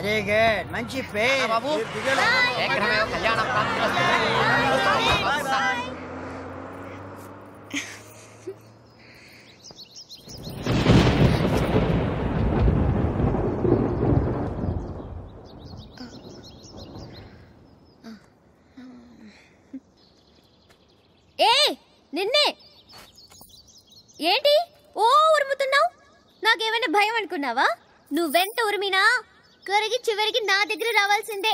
Very good మంచి పేరు బాబు శీఘ్రమే కళ్యాణ ప్రాప్తి ఏ నిన్నే ఏంటి ఓ ఉరుముతున్నావు నాకేమైనా భయం అనుకున్నావా నువ్వెంత ఉరిమినా కరిగి చివరికి నా దగ్గర రావాల్సిందే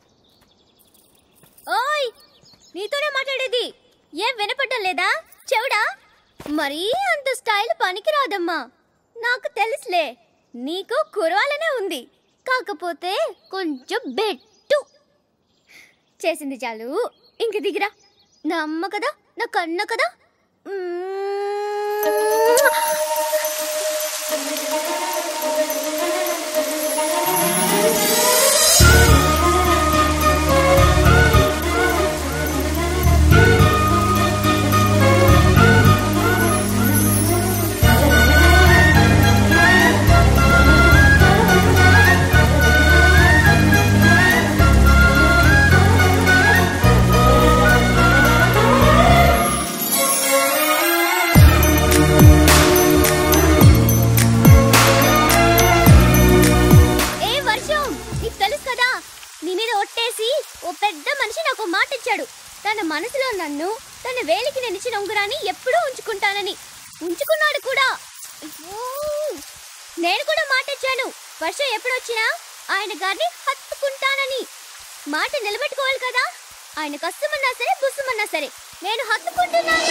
ఓయ్ నీతోనే మాట్లాడేది ఏం వినపడడం లేదా చెవుడా మరీ అంత స్టైల్ పనికి రాదమ్మా నాకు తెలుసులే నీకు కురవాలనే ఉంది కాకపోతే కొంచెం బెట్టు చేసింది చాలు ఇంక దిగిరా నా అమ్మ కదా నా కన్న కదా ఏ వర్షం నీకు తెలుసు కదా నీ మీద ఒట్టేసి ఓ పెద్ద మనిషి నాకు ఓ మాట ఇచ్చాడు తన మనసులో నన్ను తన వేలికి నేను ఇచ్చిన ఉంగరాన్ని ఎప్పుడూ ఉంచుకుంటానని ఉంచుకున్నాడు కూడా అయ్యో! నేను కూడా మాట ఇచ్చాను వర్షం ఎప్పుడొచ్చినా ఆయన గారిని హత్తుకుంటానని మాట నిలబెట్టుకోవాలి కదా ఆయన కష్టమన్నా సరే బుస్సుమన్నా సరే నేను హత్తుకుంటున్నాను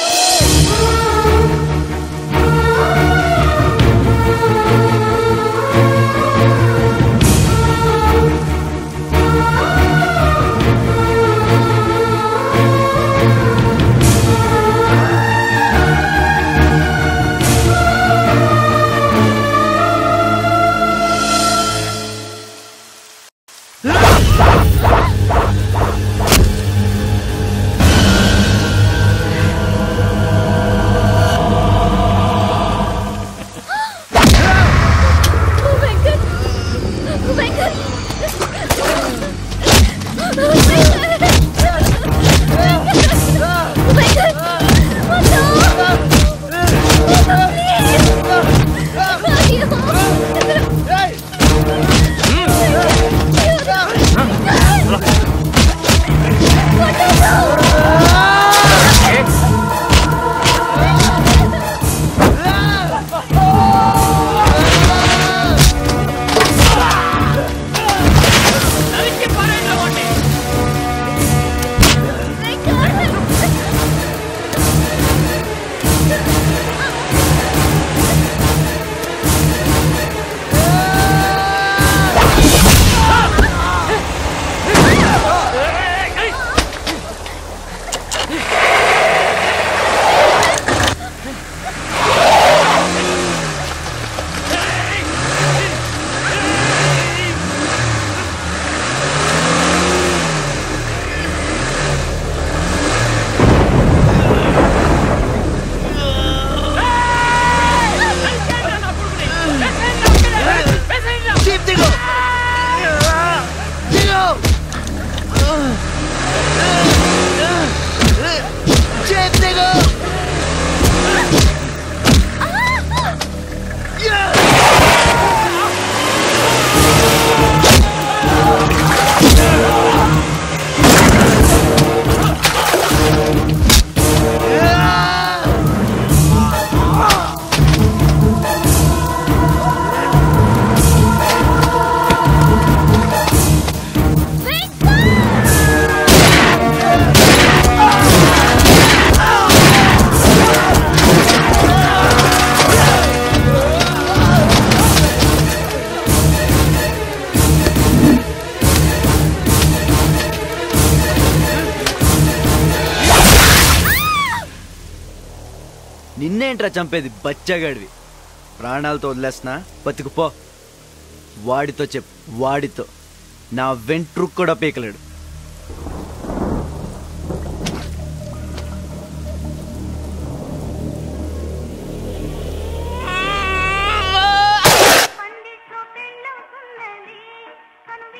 వెంకట్ వెంకట్ నిన్నేంట్రా చంపేది బచ్చగాడివి ప్రాణాలతో వదిలేస్తున్నా బతుకుపో వాడితో చెప్పు వాడితో నా వెంట్రుకు కూడా పీకలేడు పండితో పెళ్ళవుతున్నది కను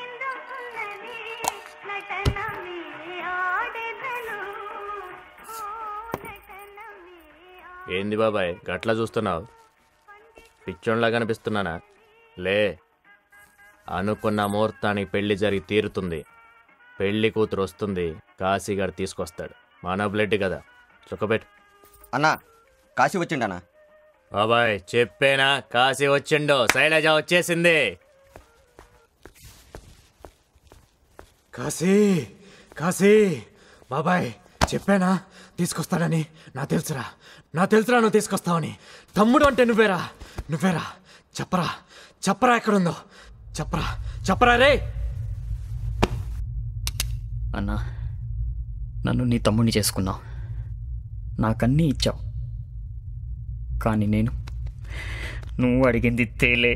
ఏంది బాబాయ్ గట్లా చూస్తున్నావు పిచ్చోన్లా కనిపిస్తున్నానా లే అనుకున్న ముహూర్తానికి పెళ్లి జరిగి తీరుతుంది పెళ్లి కూతురు వస్తుంది కాశీగారు తీసుకొస్తాడు మన బ్లడ్ కదా చుక్కబెట్టు అన్నా కాశీ వచ్చిండనా బాబాయ్ చెప్పేనా కాశీ వచ్చిండో శైలజ వచ్చేసింది కాశీ కాశీ బాబాయ్ చెప్పానా తీసుకొస్తానని నా తెలుసురా నా తెలుసురా నువ్వు తీసుకొస్తావని తమ్ముడు అంటే నువ్వేరా నువ్వేరా చెప్పరా చెప్పరా ఎక్కడుందో చెప్పరా చెప్పరా రే అన్నా నన్ను నీ తమ్ముడిని చేసుకున్నావు నాకన్నీ ఇచ్చావు కానీ నేను నువ్వు అడిగింది తేలే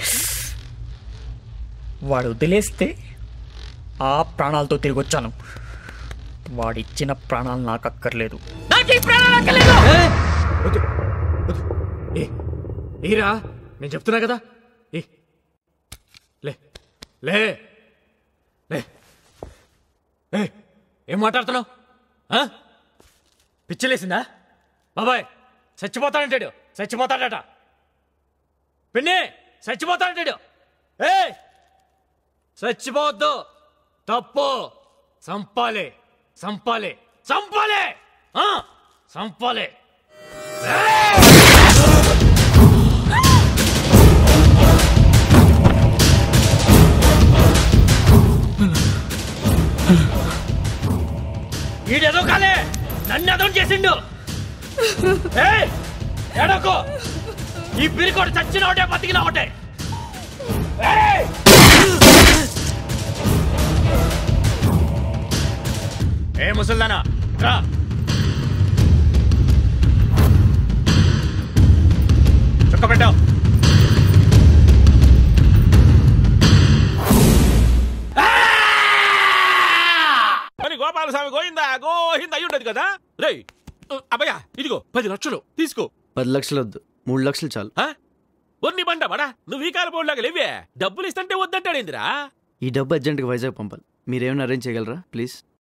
వాడు వదిలేస్తే ఆ ప్రాణాలతో తిరిగి వచ్చాను వాడిచ్చిన ప్రాణాలు నాకు అక్కర్లేదు నాకు ఈ ప్రాణాలు అక్కర్లేదు వద్దు వద్దు ఏ ఏరా నేను చెప్తున్నా కదా ఏ లే లే లే ఏ ఏం మాట్లాడుతున్నావు ఆ? పిచ్చిలేసిందా బాబాయ్ చచ్చిపోతాడంటాడు చచ్చిపోతాడట పిన్ని చచ్చిపోతాడంటాడు ఏ చచ్చిపోవద్దు తప్పు సంపాలి సంపాలి సంపాలి ఆ? సంపాలి ఈడేదో కాలే నన్ను అదం చేసిండు ఏయ్, ఎడకో ఈ పిరికోడు చచ్చిన ఒకటే బతికిన ఒకటే ఏయ్! ఏ ముసల్దానా రా చుక్క పెట్టావు మరి గోపాలస్వామి గోయిందా గోహింద అయి ఉండదు కదా రేయ్ అబ్బయ్య ఇదిగో పది లక్షలు తీసుకో పది లక్షలు వద్దు మూడు లక్షలు చాలు ఆ? ఒన్ని బండ బడా నువ్వు ఈ కాల పోలాగా లేవే డబ్బులు ఇస్తుంటే వద్దంటాడేందిరా ఈ డబ్బు అర్జెంట్గా వైజాగ్ పంపాలి మీరేమైనా అరేంజ్ చేయగలరా ప్లీజ్